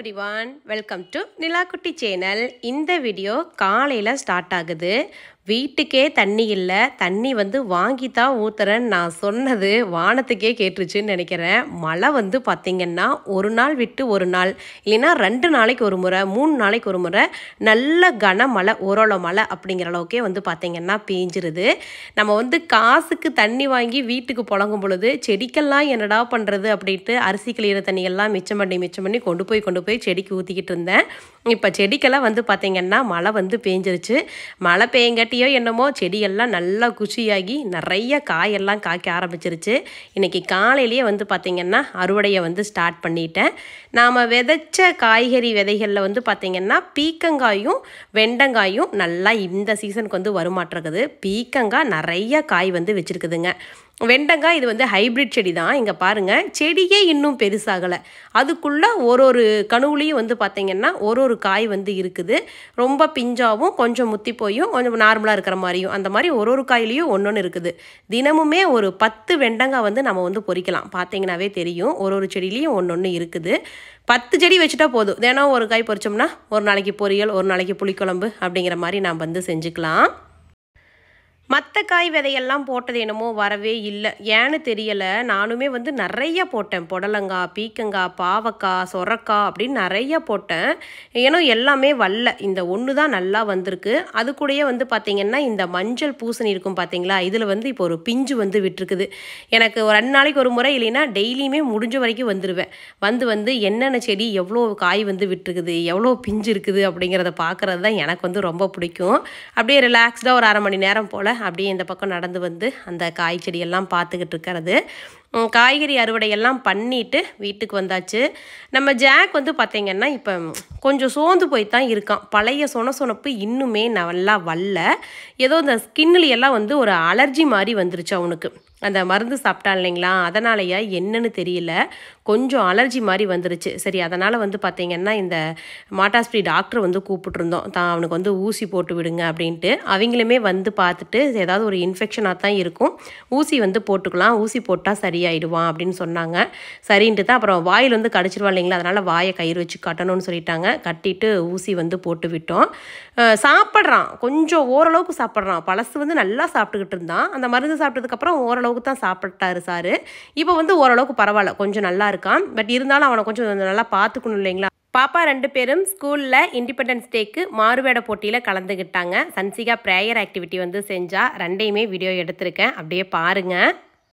Everyone welcome to நிலாக்குட்டி channel இந்த video காலையில் ஸ்டார்ட் ஆகுது வீட்டுக்கே தண்ணி இல்லை தண்ணி வந்து வாங்கி தான் ஊத்துறேன்னு நான் சொன்னது வானத்துக்கே கேட்டுருச்சுன்னு நினைக்கிறேன் மழை வந்து பார்த்திங்கன்னா ஒரு நாள் விட்டு ஒரு நாள் இல்லைன்னா ரெண்டு நாளைக்கு ஒரு முறை மூணு நாளைக்கு ஒரு முறை நல்ல கனமழை ஓரளவு மழை அப்படிங்கிற அளவுக்கே வந்து பார்த்திங்கன்னா பேஞ்சிருது நம்ம வந்து காசுக்கு தண்ணி வாங்கி வீட்டுக்கு புழங்கும் பொழுது செடிக்கெல்லாம் என்னடா பண்ணுறது அப்படின்ட்டு அரிசி கிளியிற தண்ணியெல்லாம் மிச்சம் பண்ணி மிச்சம் பண்ணி கொண்டு போய் கொண்டு போய் செடிக்கு ஊற்றிக்கிட்டு இருந்தேன் இப்போ செடிக்கெல்லாம் வந்து பார்த்திங்கன்னா மழை வந்து பேஞ்சிருச்சு மழை பெய்யங்காட்டியோ என்னமோ செடியெல்லாம் நல்லா குஷியாகி நிறைய காயெல்லாம் காய்க்க ஆரம்பிச்சிருச்சு இன்றைக்கி காலையிலேயே வந்து பார்த்திங்கன்னா அறுவடையை வந்து ஸ்டார்ட் பண்ணிட்டேன் நாம் விதைச்ச காய்கறி விதைகளில் வந்து பார்த்திங்கன்னா பீக்கங்காயும் வெண்டங்காயும் நல்லா இந்த சீசனுக்கு வந்து வருமாட்டிருக்குது பீக்கங்காய் நிறைய காய் வந்து வச்சுருக்குதுங்க வெண்டங்காய் இது வந்து ஹைப்ரிட் செடி தான் இங்கே பாருங்கள் செடியே இன்னும் பெருசாகலை அதுக்குள்ளே ஒரு ஒரு கணுவுலையும் வந்து பார்த்திங்கன்னா ஒரு ஒரு காய் வந்து இருக்குது ரொம்ப பிஞ்சாவும் கொஞ்சம் முத்தி போயும் கொஞ்சம் நார்மலாக இருக்கிற மாதிரியும் அந்த மாதிரி ஒரு ஒரு காயிலையும் ஒன்று ஒன்று இருக்குது தினமுமே ஒரு பத்து வெண்டங்காய் வந்து நம்ம வந்து பொறிக்கலாம் பார்த்தீங்கன்னாவே தெரியும் ஒரு ஒரு செடியிலையும் ஒன்று ஒன்று இருக்குது பத்து செடி வச்சுட்டா போதும் தினம் ஒரு காய் பொறிச்சோம்னா ஒரு நாளைக்கு பொரியல் ஒரு நாளைக்கு புளிக்குழம்பு அப்படிங்கிற மாதிரி நாம் வந்து செஞ்சுக்கலாம் மற்ற காய் விதையெல்லாம் போட்டது என்னமோ வரவே இல்லை ஏன்னு தெரியலை நானுமே வந்து நிறைய போட்டேன் புடலங்காய் பீக்கங்காய் பாவக்காய் சொரக்காய் அப்படின்னு நிறைய போட்டேன் ஏன்னா எல்லாமே வரல இந்த ஒன்று தான் நல்லா வந்திருக்கு அது கூடயே வந்து பார்த்திங்கன்னா இந்த மஞ்சள் பூசணி இருக்கும் பார்த்தீங்களா இதில் வந்து இப்போ ஒரு பிஞ்சு வந்து விட்டுருக்குது எனக்கு ஒரு ரெண்டு நாளைக்கு ஒரு முறை இல்லைன்னா டெய்லியுமே முடிஞ்ச வரைக்கும் வந்துடுவேன் வந்து வந்து என்னென்ன செடி எவ்வளோ காய் வந்து விட்டுருக்குது எவ்வளோ பிஞ்சு இருக்குது அப்படிங்கிறத பார்க்குறது தான் எனக்கு வந்து ரொம்ப பிடிக்கும் அப்படியே ரிலாக்ஸ்டாக ஒரு அரை மணி நேரம் போல் அப்படியே இந்த பக்கம் நடந்து வந்து அந்த காய் செடியெல்லாம் பார்த்துக்கிட்டு இருக்கிறது காய்கறி அறுவடையெல்லாம் பண்ணிவிட்டு வீட்டுக்கு வந்தாச்சு நம்ம ஜாக் வந்து பார்த்திங்கன்னா இப்போ கொஞ்சம் சோர்ந்து போய் தான் இருக்கான் பழைய சொன சொனப்பு இன்னுமே நல்லா வரல ஏதோ இந்த ஸ்கின்னுலையெல்லாம் வந்து ஒரு அலர்ஜி மாதிரி வந்துருச்சு அவனுக்கு அந்த மருந்து சாப்பிட்டான் இல்லைங்களா அதனாலயா என்னன்னு தெரியல கொஞ்சம் அலர்ஜி மாதிரி வந்துருச்சு சரி அதனால் வந்து பார்த்திங்கன்னா இந்த மாட்டாஸ்பிரி டாக்டர் வந்து கூப்பிட்டுருந்தோம் தான் அவனுக்கு வந்து ஊசி போட்டு விடுங்க அப்படின்ட்டு அவங்களுமே வந்து பார்த்துட்டு ஏதாவது ஒரு இன்ஃபெக்ஷனாக தான் இருக்கும் ஊசி வந்து போட்டுக்கலாம் ஊசி போட்டால் சரியாயிடுவான் அப்படின்னு சொன்னாங்க சரின்ட்டு தான் அப்புறம் வாயில் வந்து கடிச்சிருவா இல்லைங்களா அதனால் வாயை கயிறு வச்சு கட்டணும்னு சொல்லிட்டாங்க கட்டிட்டு ஊசி வந்து போட்டு விட்டோம் சாப்பிட்றான் கொஞ்சம் ஓரளவுக்கு சாப்பிட்றான் பழசு வந்து நல்லா சாப்பிட்டுக்கிட்டு இருந்தான் அந்த மருந்து சாப்பிட்டதுக்கப்புறம் ஓரளவுக்கு தான் சாப்பிட்டாரு சார் இப்போ வந்து ஓரளவுக்கு பரவாயில்ல கொஞ்சம் நல்லா இருக்கான் பட் இருந்தாலும் அவனை கொஞ்சம் நல்லா பார்த்துக்கணும் இல்லைங்களா பாப்பா ரெண்டு பேரும் ஸ்கூலில் இண்டிபெண்டன்ஸ் டேக்கு மாறுவேட போட்டியில் கலந்துக்கிட்டாங்க சன்சிகா ப்ரேயர் ஆக்டிவிட்டி வந்து செஞ்சா ரெண்டையுமே வீடியோ எடுத்திருக்கேன் அப்படியே பாருங்கள்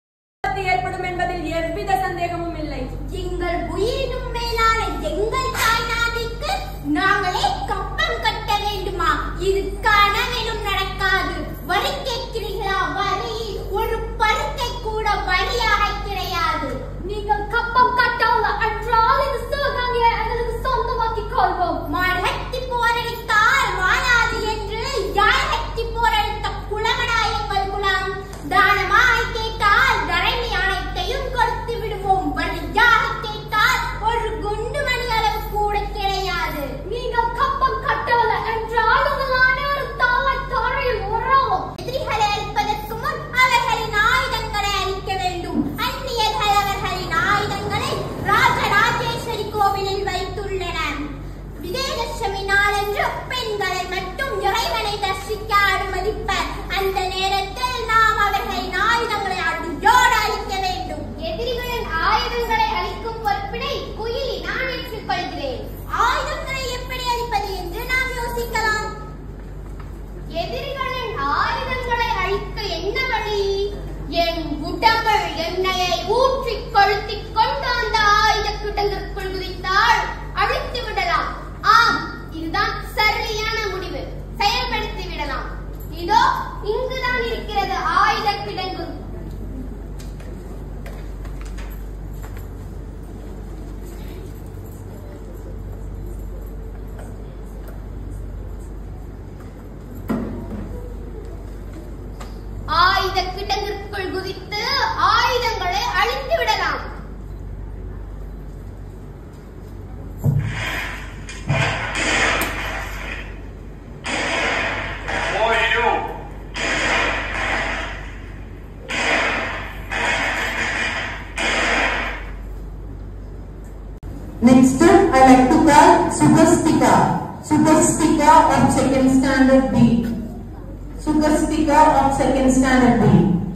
ஏற்படும் என்பதில் எவ்வித சந்தேகமும் இல்லை எங்கள் உயிரினும் மேலான எங்கள் தாய்நாட்டுக்கு நாங்களே கப்பம் கட்ட வேண்டுமா இது கனவிலும் நடக்காது வரி கேட்கிறீர்களா வரி ஒரு பருக்கை கூட வரியாக கிடையாது நீங்கள் கப்பம் கட்டவுள்ள அன்றால் இந்த சிவகங்கையை எங்களுக்கு சொந்தமாக்கிக் கொள்வோம் மடத்தி போரடித்தால் மாறாது என்று யாழத்தி போரடித்த குளமனாயங்கள் குலம் தானமாய் கேட்டால் தரணி அனைத்தையும் கொடுத்து விடுவோம் வழியாக கேட்டால் ஒரு குண்டு மணி அளவு கூட கிடையாது நீங்கள் கப்பம் கட்டவுள்ள என்றால் உங்கள் அனைவரும் தாய் தரையில் உறவும் எதிரிகளை அழிப்பதற்கு முன் அவர்களின் ஆயுதங்களை அழிக்க வேண்டும் அந்நியர்கள் அவர்களின் ஆயுதங்களை ராஜராஜேஸ்வரி கோவிலில் வைத்துள்ளனர் விஜயதசமி நாளன்று பெண்களை மட்டும் இறைவனை தரிசிக்க அனுமதிப்பர் அந்த நேரத்தில் நாம் அவர்களின் ஆயுதங்களை அடியோடு அழிக்க வேண்டும் எதிரிகளின் ஆயுதங்களை அழிக்கும் பொறுப்பினை குயிலி நான் ஏற்றுக்கொள்கிறேன் ஆயுதங்களை எப்படி அழிப்பது என்று நாம் யோசிக்கலாம் எதிரிகளின் ஆயுதங்களை அழிக்க என்ன வழி என் உடம்பில் எண்ணெயை ஊற்றி கொளுத்திக் கொண்டு அந்த ஆயுத கிடங்கிற்குள் குதித்தால் அழித்து விடலாம் ஆம் இதுதான் சரியான முடிவு செயல்படுத்தி விடலாம் இதோ இங்குதான் இருக்கிறது ஆயுத கிடங்கு ஆயுத கிடங்கிற்குள் குதித்து ஆயுதங்களை அழித்து விடலாம் For you. Next, I like to call Sukastika of second standard B. Sukastika of second standard B.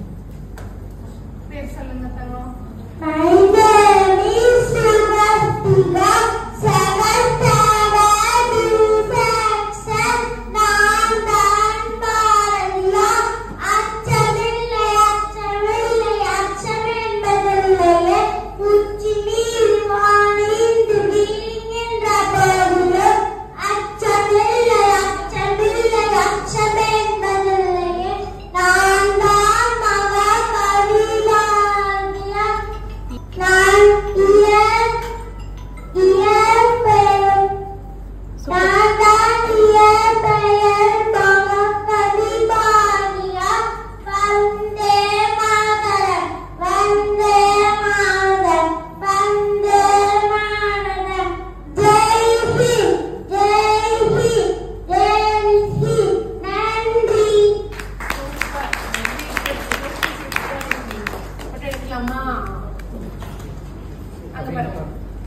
பேர் சொல்லுங்க தங்கம் My name is Sukastika, seventh standard B section. நான் தான் பாரதியா. அச்சமில்லை, அச்சமில்லை, அச்சம் என்பதில்லையே. உச்சி நீர் வானிந்து வீழ்கின்ற போதிலும் அச்சமில்லை, அச்சமில்லை, அச்சம் என்பதில்லையே. நான் தான் மகாகவிதாகிய நான் இயற் இயற்பெயர் நான் தான் இயற்பெயர் மகாகவிதாகிய வந்தே மாதரம் வந்தே மாதரம் வந்தே மாதரம் ஜெய் ஹிந்த் ஜெய் ஹிந்த் ஜெய் ஹிந்த் நன்றி போட்டோ எடுக்கலாமா அங்க பாருங்க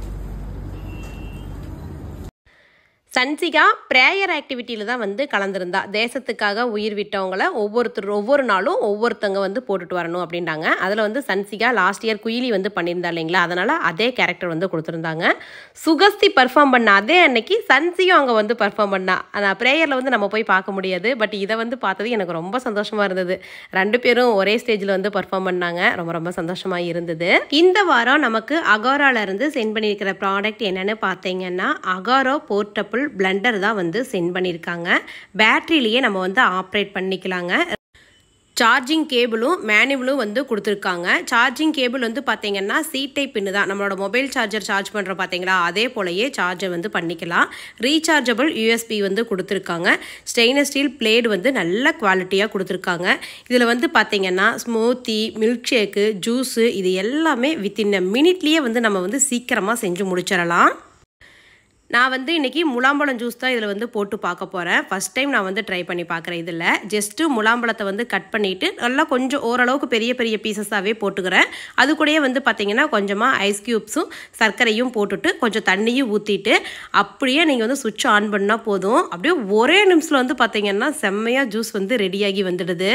சன்சிகா ப்ரேயர் ஆக்டிவிட்டியில் தான் வந்து கலந்துருந்தா தேசத்துக்காக உயிர் விட்டவங்கள ஒவ்வொருத்தர் ஒவ்வொரு நாளும் ஒவ்வொருத்தங்க வந்து போட்டுட்டு வரணும் அப்படின்றாங்க அதில் வந்து சன்சிகா லாஸ்ட் இயர் குயிலி வந்து பண்ணியிருந்தா இல்லைங்களா அதனால் அதே கேரக்டர் வந்து கொடுத்துருந்தாங்க சுகஸ்தி பர்ஃபார்ம் பண்ண அதே அன்னைக்கு சன்சியும் அங்கே வந்து பர்ஃபார்ம் பண்ணா ஆனால் ப்ரேயரில் வந்து நம்ம போய் பார்க்க முடியாது பட் இதை வந்து பார்த்தது எனக்கு ரொம்ப சந்தோஷமாக இருந்தது ரெண்டு பேரும் ஒரே ஸ்டேஜில் வந்து பர்ஃபார்ம் பண்ணாங்க ரொம்ப ரொம்ப சந்தோஷமாக இருந்தது இந்த வாரம் நமக்கு அகாரால இருந்து சென்ட் பண்ணியிருக்கிற ப்ராடக்ட் என்னன்னு பார்த்தீங்கன்னா அகாரோ போர்ட்டபிள் பிளண்டர் தான் வந்து சென்ட் பண்ணியிருக்காங்க பேட்டரியிலேயே நம்ம வந்து ஆப்ரேட் பண்ணிக்கலாங்க சார்ஜிங் கேபிளும் மேனுவலும் வந்து கொடுத்துருக்காங்க சார்ஜிங் கேபிள் வந்து பார்த்தீங்கன்னா சி டைப் பின்னு தான் நம்மளோட மொபைல் சார்ஜர் சார்ஜ் பண்ணுற பார்த்தீங்களா அதே போலயே சார்ஜர் வந்து பண்ணிக்கலாம் ரீசார்ஜபிள் யூஎஸ்பி வந்து கொடுத்துருக்காங்க ஸ்டெயின்லெஸ் ஸ்டீல் பிளேடு வந்து நல்ல குவாலிட்டியாக கொடுத்துருக்காங்க இதில் வந்து பார்த்தீங்கன்னா ஸ்மூத்தி மில்க் ஷேக்கு ஜூஸு இது எல்லாமே வித்தின் அ மினிட்லேயே வந்து நம்ம வந்து சீக்கிரமாக செஞ்சு முடிச்சிடலாம் நான் வந்து இன்றைக்கி முலாம்பழம் ஜூஸ் தான் இதில் வந்து போட்டு பார்க்க போகிறேன் ஃபஸ்ட் டைம் நான் வந்து ட்ரை பண்ணி பார்க்குறேன் இதில் ஜஸ்ட்டு முலாம்பழத்தை வந்து கட் பண்ணிவிட்டு நல்லா கொஞ்சம் ஓரளவுக்கு பெரிய பெரிய பீசஸாகவே போட்டுக்கிறேன் அது கூடயே வந்து பார்த்திங்கன்னா கொஞ்சமாக ஐஸ் க்யூப்ஸும் சர்க்கரையும் போட்டுட்டு கொஞ்சம் தண்ணியும் ஊற்றிட்டு அப்படியே நீங்கள் வந்து சுவிட்ச் ஆன் பண்ணால் போதும் அப்படியே ஒரே நிமிஷத்தில் வந்து பார்த்திங்கன்னா செம்மையாக ஜூஸ் வந்து ரெடியாகி வந்துடுது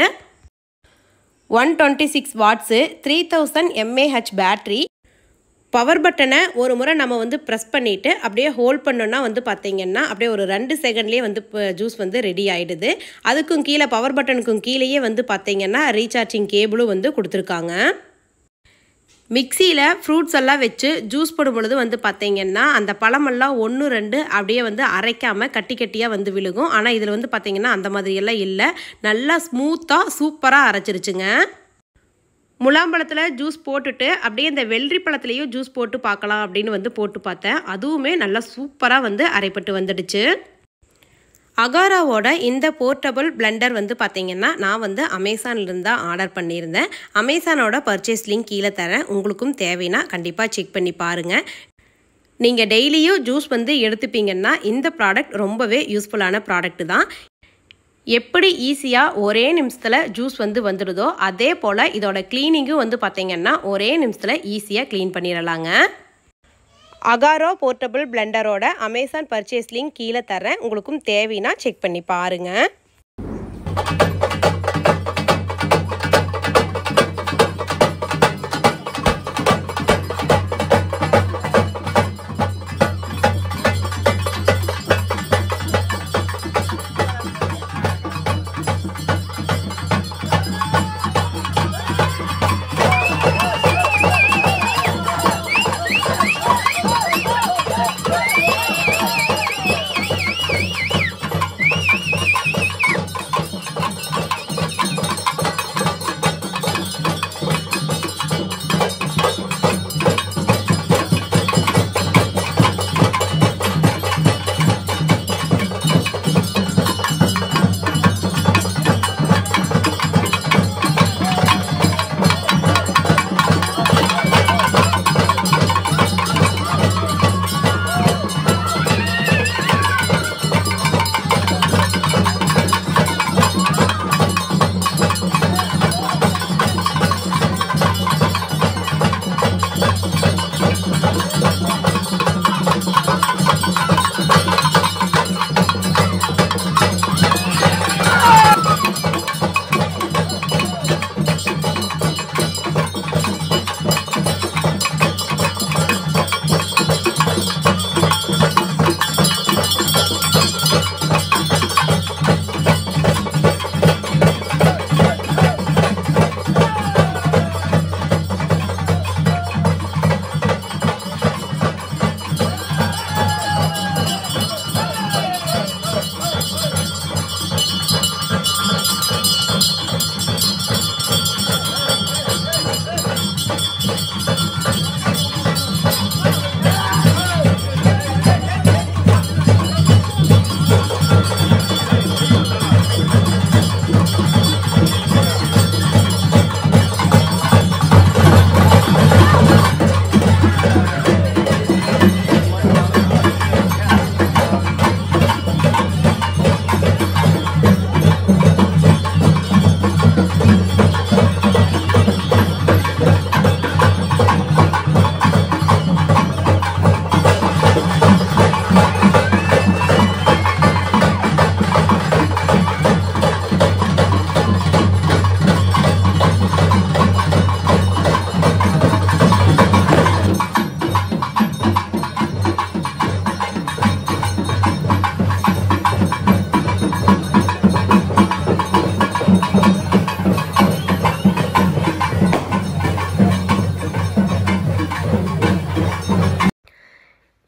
one twenty six watts three thousand M A H battery power பட்டனை ஒரு முறை நம்ம வந்து ப்ரெஸ் பண்ணிவிட்டு அப்படியே ஹோல்ட் பண்ணோன்னா வந்து பார்த்தீங்கன்னா அப்படியே ஒரு ரெண்டு செகண்ட்லேயே வந்து ஜூஸ் வந்து ரெடி ஆகிடுது அதுக்கும் கீழே பவர் பட்டனுக்கும் கீழேயே வந்து பார்த்தீங்கன்னா ரீசார்ஜிங் கேபிளும் வந்து கொடுத்துருக்காங்க மிக்சியில் ஃப்ரூட்ஸ் எல்லாம் வச்சு ஜூஸ் போடும் பொழுது வந்து பார்த்தீங்கன்னா அந்த பழமெல்லாம் ஒன்று ரெண்டு அப்படியே வந்து அரைக்காமல் கட்டி கட்டியாக வந்து விழுகும் ஆனால் இதில் வந்து பார்த்தீங்கன்னா அந்த மாதிரியெல்லாம் இல்லை நல்லா ஸ்மூத்தாக சூப்பராக அரைச்சிருச்சுங்க முலாம்பழத்தில் ஜூஸ் போட்டுட்டு அப்படியே இந்த வெள்ளரி பழத்துலேயும் ஜூஸ் போட்டு பார்க்கலாம் அப்படின்னு வந்து போட்டு பார்த்தேன் அதுவுமே நல்லா சூப்பராக வந்து அரைப்பட்டு வந்துடுச்சு அகாராவோட இந்த போர்ட்டபிள் பிளெண்டர் வந்து பார்த்தீங்கன்னா நான் வந்து அமேசான்லேருந்து தான் ஆர்டர் பண்ணியிருந்தேன் அமேசானோட பர்ச்சேஸ் லிங்க் கீழே தரேன் உங்களுக்கும் தேவைன்னா கண்டிப்பாக செக் பண்ணி பாருங்கள் நீங்கள் டெய்லியும் ஜூஸ் வந்து எடுத்துப்பீங்கன்னா இந்த ப்ராடக்ட் ரொம்பவே யூஸ்ஃபுல்லான ப்ராடக்ட் தான் எப்படி ஈஸியாக ஒரே நிமிஷத்தில் ஜூஸ் வந்து வந்துடுதோ அதே போல் இதோட க்ளீனிங்கும் வந்து பார்த்தீங்கன்னா ஒரே நிமிஷத்தில் ஈஸியாக க்ளீன் பண்ணிடலாங்க அகாரோ போர்ட்டபிள் பிளெண்டரோட அமேசான் பர்ச்சேஸ் லிங்க் கீழே தரேன் உங்களுக்கும் தேவைன்னா செக் பண்ணி பாருங்கள்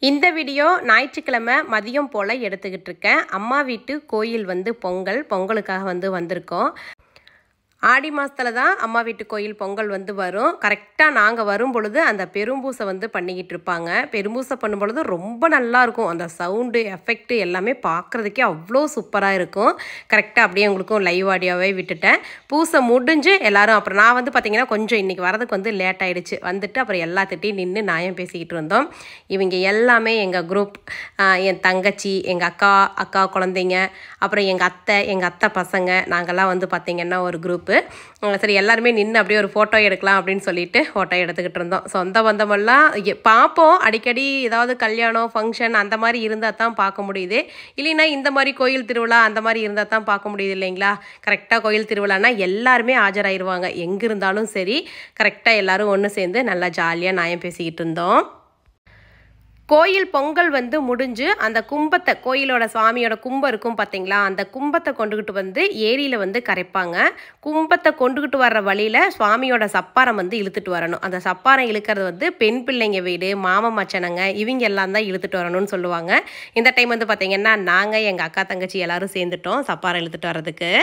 இந்த வீடியோ ஞாயிற்றுக்கிழமை மதியம் போல் எடுத்துக்கிட்டு இருக்கேன் அம்மா வீட்டு கோயில் வந்து பொங்கல் பொங்கலுக்காக வந்து வந்திருக்கோம் ஆடி மாதத்தில் தான் அம்மா வீட்டு கோயில் பொங்கல் வந்து வரும் கரெக்டாக நாங்கள் வரும் பொழுது அந்த பெரும்பூசை வந்து பண்ணிக்கிட்டு இருப்பாங்க பெரும்பூசை பண்ணும் பொழுது ரொம்ப நல்லா இருக்கும் அந்த சவுண்டு எஃபெக்ட் எல்லாமே பார்க்குறதுக்கே அவ்வளோ சூப்பராக இருக்கும் கரெக்டாக அப்படியே உங்களுக்கும் லைவ் ஆடியோவே விட்டுட்டேன் பூசை முடிஞ்சு எல்லாரும் அப்புறம் நான் வந்து பார்த்தீங்கன்னா கொஞ்சம் இன்றைக்கி வரதுக்கு வந்து லேட் ஆயிடுச்சு வந்துட்டு அப்புறம் எல்லாத்திட்டையும் நின்று நியாயம் பேசிக்கிட்டு இருந்தோம் இவங்க எல்லாமே எங்கள் குரூப் என் தங்கச்சி எங்கள் அக்கா அக்கா குழந்தைங்க அப்புறம் எங்கள் அத்தை எங்கள் அத்தை பசங்க நாங்கள்லாம் வந்து பார்த்திங்கன்னா ஒரு குரூப்பு சரி எல்லாருமே நின்று அப்படியே ஒரு ஃபோட்டோ எடுக்கலாம் அப்படின்னு சொல்லிட்டு ஃபோட்டோ எடுத்துக்கிட்டு இருந்தோம் சொந்த பந்தமெல்லாம் எ- பார்ப்போம் அடிக்கடி ஏதாவது கல்யாணம் ஃபங்க்ஷன் அந்த மாதிரி இருந்தால் தான் பார்க்க முடியுது இல்லைன்னா இந்த மாதிரி கோயில் திருவிழா அந்த மாதிரி இருந்தால் தான் பார்க்க முடியுது இல்லைங்களா கரெக்டாக கோயில் திருவிழானா எல்லாருமே ஆஜராயிருவாங்க எங்கே இருந்தாலும் சரி கரெக்டாக எல்லாரும் ஒன்று சேர்ந்து நல்லா ஜாலியாக நியாயம் பேசிக்கிட்டு இருந்தோம் கோயில் பொங்கல் வந்து முடிஞ்சு அந்த கும்பத்தை கோயிலோட சுவாமியோட கும்பம் இருக்கும் பார்த்தீங்களா அந்த கும்பத்தை கொண்டுகிட்டு வந்து ஏரியில் வந்து கரைப்பாங்க கும்பத்தை கொண்டுகிட்டு வர்ற வழியில் சுவாமியோட சப்பாரம் வந்து இழுத்துட்டு வரணும் அந்த சப்பாரம் இழுக்கிறது வந்து பெண் பிள்ளைங்க வீடு மாமன் மச்சனங்க இவங்க எல்லாம் தான் இழுத்துட்டு வரணும்னு சொல்லுவாங்க இந்த டைம் வந்து பார்த்தீங்கன்னா நாங்கள் எங்கள் அக்கா தங்கச்சி எல்லாரும் சேர்ந்துட்டோம் சப்பாரம் இழுத்துட்டு வர்றதுக்கு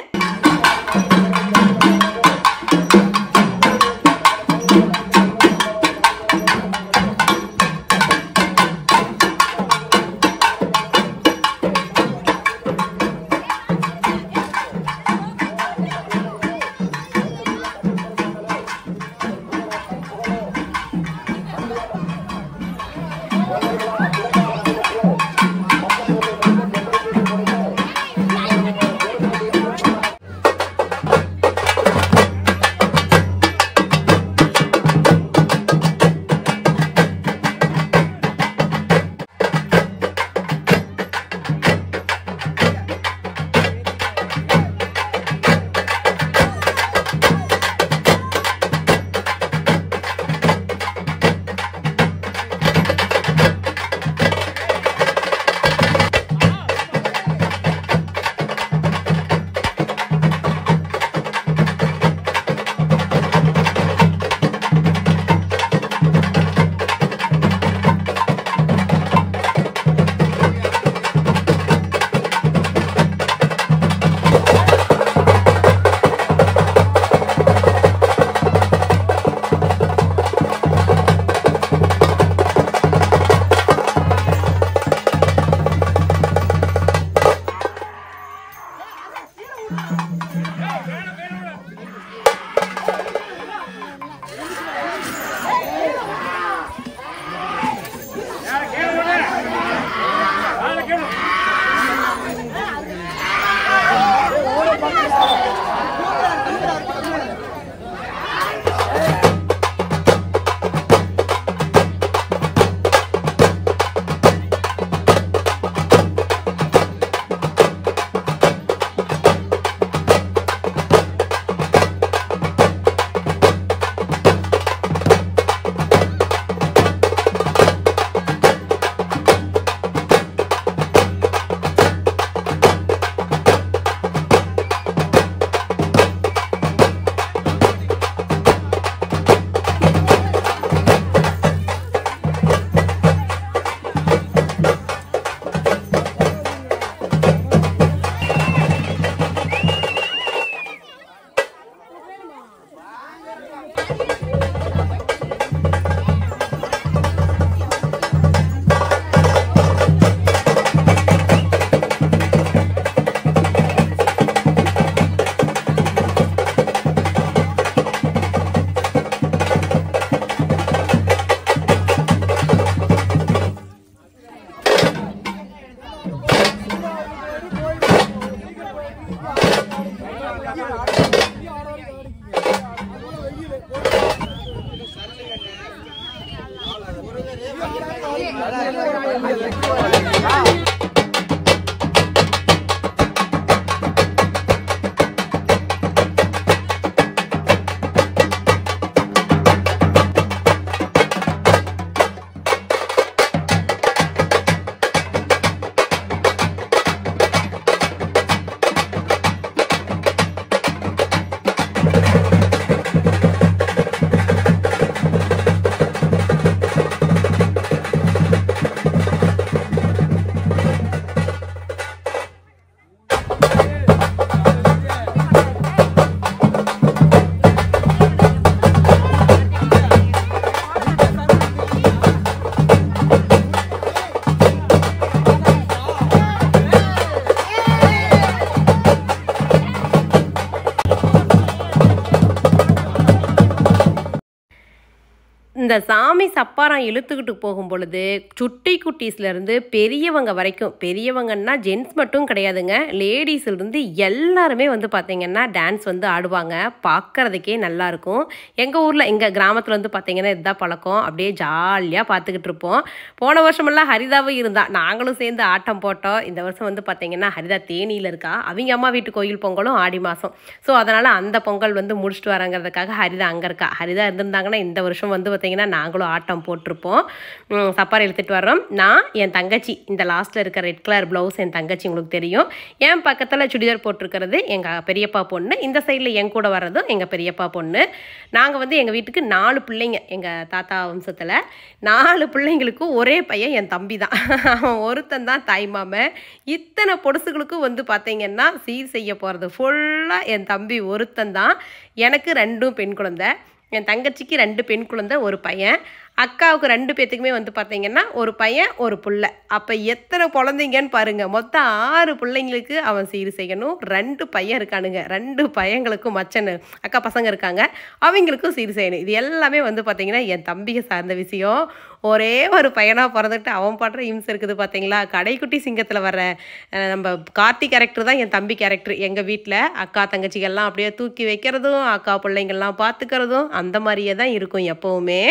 இந்த சாமி சப்பாரம் இழுத்துக்கிட்டு போகும் பொழுது சுட்டி குட்டீஸ்லேருந்து பெரியவங்க வரைக்கும் பெரியவங்கன்னா ஜென்ட்ஸ் மட்டும் கிடையாதுங்க லேடிஸ்லேருந்து எல்லாருமே வந்து பார்த்தீங்கன்னா டான்ஸ் வந்து ஆடுவாங்க பார்க்கறதுக்கே நல்லா இருக்கும் எங்கள் ஊரில் எங்கள் கிராமத்தில் வந்து பார்த்தீங்கன்னா இதுதான் பழக்கம் அப்படியே ஜாலியாக பார்த்துக்கிட்டு இருப்போம் போன வருஷமெல்லாம் ஹரிதாவும் இருந்தா நாங்களும் சேர்ந்து ஆட்டம் போட்டோம் இந்த வருஷம் வந்து பார்த்தீங்கன்னா ஹரிதா தேனியில் இருக்கா அவங்க அம்மா வீட்டு கோயில் பொங்கலும் ஆடி மாதம் ஸோ அதனால் அந்த பொங்கல் வந்து முடிச்சுட்டு வரங்கிறதுக்காக ஹரிதா அங்கே இருக்கா ஹரிதா இருந்திருந்தாங்கன்னா இந்த வருஷம் வந்து பார்த்தீங்கன்னா நாங்களும் ஆட்டம் போட்டிருப்போம் உம், சப்பாரை எடுத்துகிட்டு வர்றோம் நான் என் தங்கச்சி இந்த லாஸ்ட்டில் இருக்க ரெட் கலர் ப்ளவுஸ் என் தங்கச்சி உங்களுக்கு தெரியும் என் பக்கத்தில் சுடிதார் போட்டிருக்கிறது எங்கள் பெரியப்பா பொண்ணு இந்த சைடில் என் கூட வர்றதும் எங்கள் பெரியப்பா பொண்ணு நாங்கள் வந்து எங்கள் வீட்டுக்கு நாலு பிள்ளைங்க எங்கள் தாத்தா வம்சத்தில் நாலு பிள்ளைங்களுக்கும் ஒரே பையன் என் தம்பி தான் அவன் ஒருத்தன் தான் தாய் மாமன் இத்தனை பொடுசுகளுக்கும் வந்து பார்த்தீங்கன்னா சீர் செய்ய போகிறது ஃபுல்லாக என் தம்பி ஒருத்தன் தான் எனக்கு ரெண்டும் பெண் குழந்தை என் தங்கச்சிக்கு ரெண்டு பெண் குழந்தை ஒரு பையன் அக்காவுக்கு ரெண்டு பேத்துக்குமே வந்து பார்த்தீங்கன்னா ஒரு பையன் ஒரு புள்ள அப்போ எத்தனை குழந்தைங்கன்னு பாருங்க மொத்தம் ஆறு பிள்ளைங்களுக்கு அவன் சீர் செய்யணும் ரெண்டு பையன் இருக்கானுங்க ரெண்டு பையங்களுக்கும் மச்சனு அக்கா பசங்க இருக்காங்க அவங்களுக்கும் சீர் செய்யணும் இது எல்லாமே வந்து பார்த்தீங்கன்னா என் தம்பியை சார்ந்த விஷயம் ஒரே ஒரு பையனாக பிறந்துட்டு அவன் படுற இம்சை இருக்குது பார்த்தீங்களா கடைக்குட்டி சிங்கத்தில் வர அஹ், நம்ம கார்த்தி கேரக்டர் தான் என் தம்பி கேரக்டர் எங்கள் வீட்டில் அக்கா தங்கச்சிகள்லாம் அப்படியே தூக்கி வைக்கிறதும் அக்கா பிள்ளைங்கள்லாம் பார்த்துக்கிறதும் அந்த மாதிரியே தான் இருக்கும் எப்போவுமே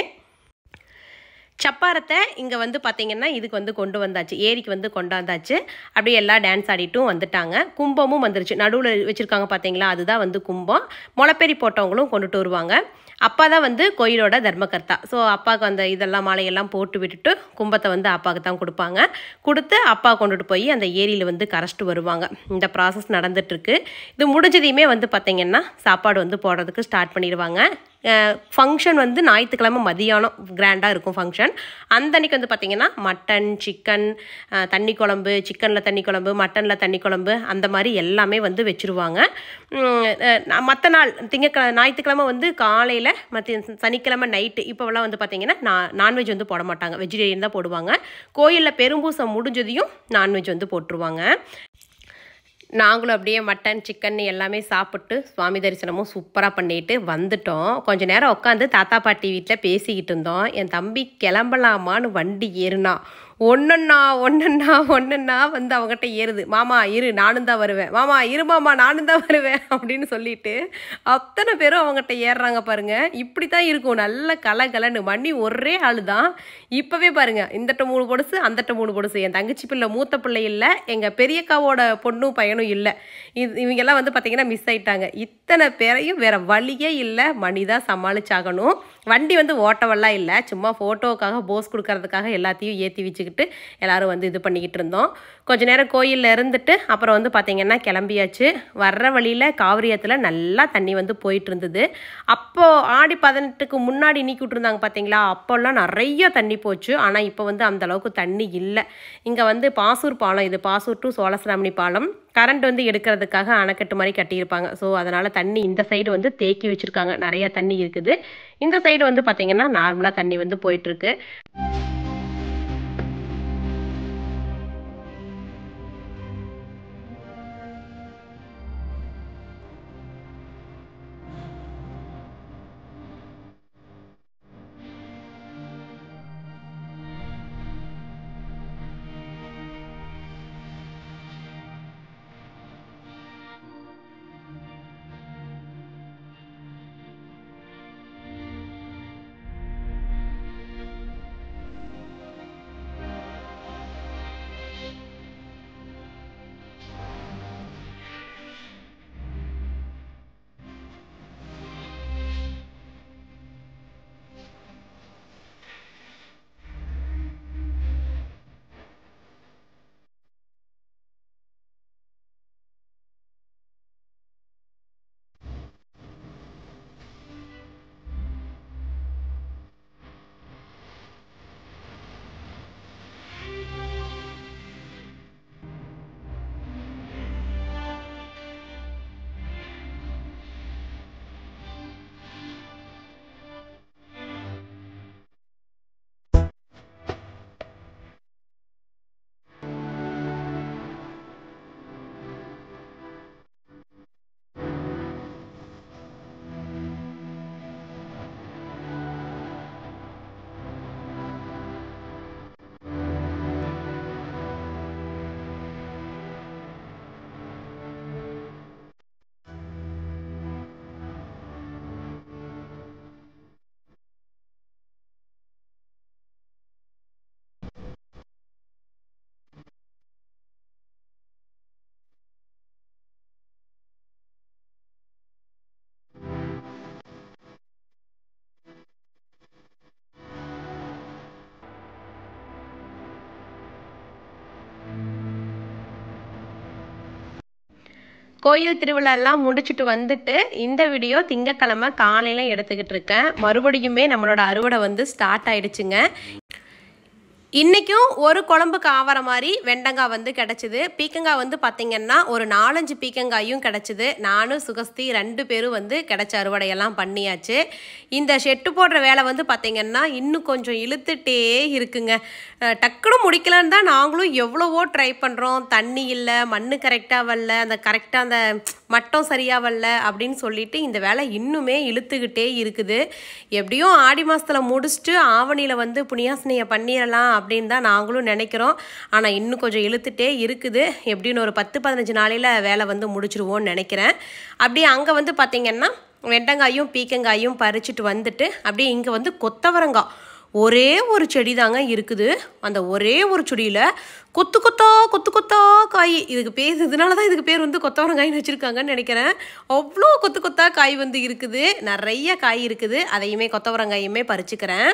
சப்பாரத்தை இங்கே வந்து பார்த்தீங்கன்னா இதுக்கு வந்து கொண்டு வந்தாச்சு ஏரிக்கு வந்து கொண்டாந்தாச்சு அப்படியே எல்லாம் டான்ஸ் ஆடிட்டும் வந்துட்டாங்க கும்பமும் வந்துருச்சு நடுவில் வச்சுருக்காங்க பார்த்தீங்களா அதுதான் வந்து கும்பம் முளைப்பெரி போட்டவங்களும் கொண்டுட்டு வருவாங்க அப்பா தான் வந்து கோயிலோட தர்மகர்த்தா ஸோ அப்பாவுக்கு அந்த இதெல்லாம் மாலையெல்லாம் போட்டு விட்டுட்டு கும்பத்தை வந்து அப்பாவுக்கு தான் கொடுப்பாங்க கொடுத்து அப்பா கொண்டுட்டு போய் அந்த ஏரியில் வந்து கரைச்சிட்டு வருவாங்க இந்த ப்ராசஸ் நடந்துட்டுருக்கு இது முடிஞ்சதையுமே வந்து பார்த்திங்கன்னா சாப்பாடு வந்து போடுறதுக்கு ஸ்டார்ட் பண்ணிடுவாங்க ஃபங்க்ஷன் வந்து ஞாயிற்றுக்கிழமை மதியானம் கிராண்டாக இருக்கும் ஃபங்க்ஷன் அந்த அன்னைக்கு வந்து பார்த்திங்கன்னா மட்டன் சிக்கன் தண்ணி குழம்பு சிக்கனில் தண்ணி குழம்பு மட்டனில் தண்ணி குழம்பு அந்த மாதிரி எல்லாமே வந்து வச்சுருவாங்க மற்ற நாள் திங்கக்கிழமை ஞாயிற்றுக்கிழமை வந்து காலையில் மற்ற சனிக்கிழமை நைட்டு இப்போவெல்லாம் வந்து பார்த்திங்கன்னா நான் நான்வெஜ் வந்து போட மாட்டாங்க வெஜிடேரியன் தான் போடுவாங்க கோயிலில் பெரும்பூசம் முடிஞ்சதையும் நான்வெஜ் வந்து போட்டுருவாங்க நாங்களும் அப்படியே மட்டன் சிக்கன் எல்லாமே சாப்பிட்டு சுவாமி தரிசனமும் சூப்பராக பண்ணிட்டு வந்துட்டோம் கொஞ்ச நேரம் உட்காந்து தாத்தா பாட்டி வீட்டில் பேசிக்கிட்டு இருந்தோம் என் தம்பி கிளம்பலாமான்னு வண்டி ஏறுனா ஒன்றுண்ணா ஒன்றுண்ணா ஒன்றுண்ணா வந்து அவங்ககிட்ட ஏறுது மாமா இரு நானும் தான் வருவேன் மாமா இரு மாமா நானும் தான் வருவேன் அப்படின்னு சொல்லிட்டு அத்தனை பேரும் அவங்ககிட்ட ஏறுறாங்க பாருங்க இப்படி தான் இருக்கும் நல்ல கல கலன்னு மணி ஒரே ஆளு தான் இப்போவே பாருங்க இந்தட்ட மூணு பொடுசு அந்தட்ட மூணு பொடுசு என் தங்கச்சி பிள்ளை மூத்த பிள்ளை இல்லை எங்கள் பெரியக்காவோட பொண்ணும் பையனும் இல்லை இது இவங்கெல்லாம் வந்து பார்த்தீங்கன்னா மிஸ் ஆயிட்டாங்க இத்தனை பேரையும் வேற வழியே இல்லை மணி தான் சமாளிச்சாகணும் வண்டி வந்து ஓட்டவெல்லாம் இல்லை சும்மா ஃபோட்டோவுக்காக போஸ் கொடுக்கறதுக்காக எல்லாத்தையும் ஏற்றி வச்சுக்கிட்டு எல்லாரும் வந்து இது பண்ணிக்கிட்டு இருந்தோம் கொஞ்ச நேரம் கோயிலில் இருந்துட்டு அப்புறம் வந்து பார்த்திங்கன்னா கிளம்பியாச்சு வர்ற வழியில் காவிரியத்தில் நல்லா தண்ணி வந்து போயிட்டு இருந்தது அப்போது ஆடி பதினெட்டுக்கு முன்னாடி நீக்கி விட்டுருந்தாங்க பார்த்தீங்களா அப்போல்லாம் நிறைய தண்ணி போச்சு ஆனால் இப்போ வந்து அந்த அளவுக்கு தண்ணி இல்லை இங்கே வந்து பாசூர் பாலம் இது பாசூர் டு சோழசிராமணி பாலம் கரண்ட் வந்து எடுக்கிறதுக்காக அணைக்கட்டு மாதிரி கட்டியிருப்பாங்க ஸோ அதனால் தண்ணி இந்த சைடு வந்து தேக்கி வச்சுருக்காங்க நிறைய தண்ணி இருக்குது இந்த சைடு வந்து பார்த்திங்கன்னா நார்மலாக தண்ணி வந்து போயிட்டுருக்கு கோயில் திருவிழாலாம் முடிச்சுட்டு வந்துட்டு இந்த வீடியோ திங்கக்கிழமை காலையில் எடுத்துக்கிட்டு இருக்கேன் மறுபடியுமே நம்மளோட அறுவடை வந்து ஸ்டார்ட் ஆயிடுச்சுங்க இன்றைக்கும் ஒரு குழம்புக்கு ஆவற மாதிரி வெண்டங்காய் வந்து கிடச்சிது பீக்கங்காய் வந்து பார்த்திங்கன்னா ஒரு நாலஞ்சு பீக்கங்காயும் கிடச்சிது நானும் சுகஸ்தி ரெண்டு பேரும் வந்து கிடச்ச அறுவடையெல்லாம் பண்ணியாச்சு இந்த ஷெட்டு போடுற வேலை வந்து பார்த்திங்கன்னா இன்னும் கொஞ்சம் இழுத்துட்டே இருக்குங்க அஹ் டக்குனு முடிக்கலான்னு தான் நாங்களும் எவ்வளவோ ட்ரை பண்ணுறோம் தண்ணி இல்லை மண் கரெக்டாக வரல அந்த கரெக்டாக அந்த மட்டம் சரியாக வரல அப்படின்னு சொல்லிட்டு இந்த வேலை இன்னுமே இழுத்துக்கிட்டே இருக்குது எப்படியும் ஆடி மாதத்தில் முடிச்சுட்டு ஆவணியில் வந்து புனியாசனையை பண்ணிடலாம் அப்படின்னு தான் நாங்களும் நினைக்கிறோம் ஆனால் இன்னும் கொஞ்சம் இழுத்துட்டே இருக்குது எப்படின்னு ஒரு பத்து பதினஞ்சு நாளையில் வேலை வந்து முடிச்சிருவோம்னு நினைக்கிறேன் அப்படியே அங்கே வந்து பார்த்திங்கன்னா வெண்டங்காயும் பீக்கங்காயும் பறிச்சுட்டு வந்துட்டு அப்படியே இங்கே வந்து கொத்தவரங்காய் ஒரே ஒரு செடி தாங்க இருக்குது அந்த ஒரே ஒரு செடியில் கொத்து கொத்தா கொத்து கொத்தா காய் இதுக்கு பேர் இதனால தான் இதுக்கு பேர் வந்து கொத்தவரங்காய்னு வச்சுருக்காங்கன்னு நினைக்கிறேன் அவ்வளோ கொத்து கொத்தா காய் வந்து இருக்குது நிறைய காய் இருக்குது அதையுமே கொத்தவரங்காயுமே பறிச்சுக்கிறேன்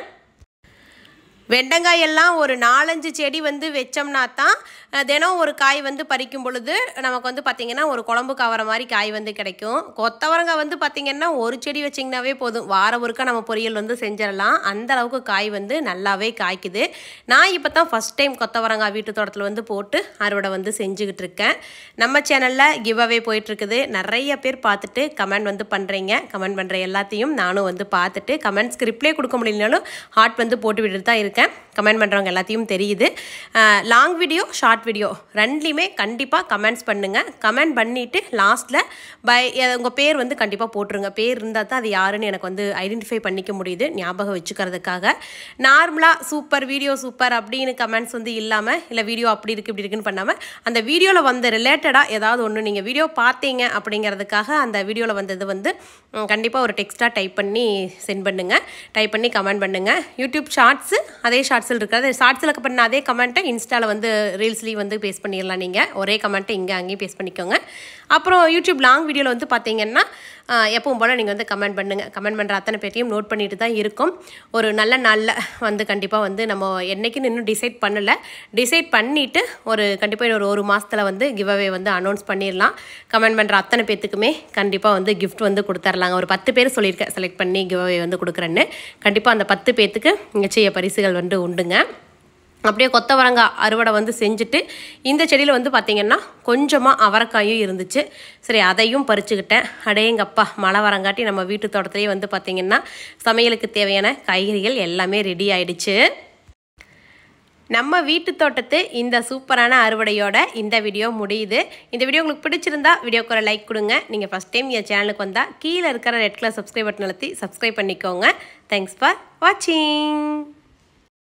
வெண்டங்காய் எல்லாம் ஒரு நாலஞ்சு செடி வந்து வச்சோம்னா தான் அஹ், தினம் ஒரு காய் வந்து பறிக்கும் பொழுது நமக்கு வந்து பார்த்திங்கன்னா ஒரு குழம்புக்கு ஆகிற மாதிரி காய் வந்து கிடைக்கும் கொத்தவரங்காய் வந்து பார்த்திங்கன்னா ஒரு செடி வச்சிங்கனாவே போதும் வார ஒருக்கா நம்ம பொரியல் வந்து செஞ்சிடலாம் அந்த அளவுக்கு காய் வந்து நல்லாவே காய்க்குது நான் இப்போ தான் ஃபஸ்ட் டைம் கொத்தவரங்காய் வீட்டு தோட்டத்தில் வந்து போட்டு அறுவடை வந்து செஞ்சுக்கிட்டு இருக்கேன் நம்ம சேனலில் கிவ் அவே போயிட்டுருக்குது நிறைய பேர் பார்த்துட்டு கமெண்ட் வந்து பண்ணுறீங்க கமெண்ட் பண்ணுற எல்லாத்தையும் நானும் வந்து பார்த்துட்டு கமெண்ட்ஸ்க்கு ரிப்ளை கொடுக்க முடியலனாலும் ஹார்ட் வந்து போட்டு விட்டுட்டு தான் இருக்கேன் கமெண்ட் பண்ணுறவங்க எல்லாத்தையும் தெரியுது லாங் வீடியோ ஷார்ட் வீடியோ ரெண்டுலேயுமே கண்டிப்பாக கமெண்ட்ஸ் பண்ணுங்கள் கமெண்ட் பண்ணிவிட்டு லாஸ்ட்டில் பை உங்கள் பேர் வந்து கண்டிப்பாக போட்டுருங்க பேர் இருந்தால் தான் அது யாருன்னு எனக்கு வந்து ஐடென்டிஃபை பண்ணிக்க முடியுது ஞாபகம் வச்சுக்கிறதுக்காக நார்மலாக சூப்பர் வீடியோ சூப்பர் அப்படின்னு கமெண்ட்ஸ் வந்து இல்லாமல் இல்லை வீடியோ அப்படி இருக்குது இப்படி இருக்குன்னு பண்ணாமல் அந்த வீடியோவில் வந்த ரிலேட்டடாக ஏதாவது ஒன்று நீங்கள் வீடியோ பார்த்தீங்க அப்படிங்கிறதுக்காக அந்த வீடியோவில் வந்தது வந்து கண்டிப்பாக ஒரு டெக்ஸ்ட்டாக டைப் பண்ணி சென்ட் பண்ணுங்கள் டைப் பண்ணி கமெண்ட் பண்ணுங்கள் யூடியூப் ஷார்ட்ஸு அதே ஷார்ட்ஸில் இருக்கிறது ஷார்ட்ஸில் பண்ண அதே கமெண்ட்டை இன்ஸ்டாவில் வந்து ரீல்ஸ்லேயும் வந்து பேஸ்ட் பண்ணிடலாம் நீங்கள் ஒரே கமெண்ட்டை இங்கே அங்கேயும் பேஸ்ட் பண்ணிக்கோங்க அப்புறம் யூடியூப் லாங் வீடியோவில் வந்து பார்த்தீங்கன்னா ஆஹ், எப்பவும் போல் நீங்கள் வந்து கமெண்ட் பண்ணுங்கள் கமெண்ட் பண்ணுற அத்தனை பேர்த்தையும் நோட் பண்ணிட்டு தான் இருக்கும் ஒரு நல்ல நாளில் வந்து கண்டிப்பாக வந்து நம்ம என்னைக்குன்னு இன்னும் டிசைட் பண்ணலை டிசைட் பண்ணிவிட்டு ஒரு கண்டிப்பாக ஒரு ஒரு மாதத்தில் வந்து கிவ்அவே வந்து அனௌன்ஸ் பண்ணிடலாம் கமெண்ட் பண்ணுற அத்தனை பேர்த்துக்குமே கண்டிப்பாக வந்து gift வந்து கொடுத்துர்லாங்க ஒரு பத்து பேர் சொல்லியிருக்கேன் செலக்ட் பண்ணி கிவ்அவே வந்து கொடுக்குறேன்னு கண்டிப்பாக அந்த பத்து பேர்த்துக்கு நிச்சய பரிசுகள் வந்து உண்டுங்க அப்படியே கொத்தவரங்காய் அறுவடை வந்து செஞ்சுட்டு இந்த செடியில் வந்து பார்த்திங்கன்னா கொஞ்சமாக அவரைக்காயும் இருந்துச்சு சரி அதையும் பறிச்சுக்கிட்டேன் அடேங்கப்பா மழை வரங்காட்டி நம்ம வீட்டு தோட்டத்துலேயே வந்து பார்த்திங்கன்னா சமையலுக்கு தேவையான காய்கறிகள் எல்லாமே ரெடி ஆயிடுச்சு நம்ம வீட்டு தோட்டத்து இந்த சூப்பரான அறுவடையோட இந்த வீடியோ முடியுது இந்த வீடியோ உங்களுக்கு பிடிச்சிருந்தா வீடியோக்கு ஒரு லைக் கொடுங்க நீங்கள் ஃபஸ்ட் டைம் என் சேனலுக்கு வந்தால் கீழே இருக்கிற ரெட் கலர் சப்ஸ்கிரைப் பட்டன் அழுத்தி சப்ஸ்கிரைப் பண்ணிக்கோங்க தேங்க்ஸ் ஃபார் வாட்சிங்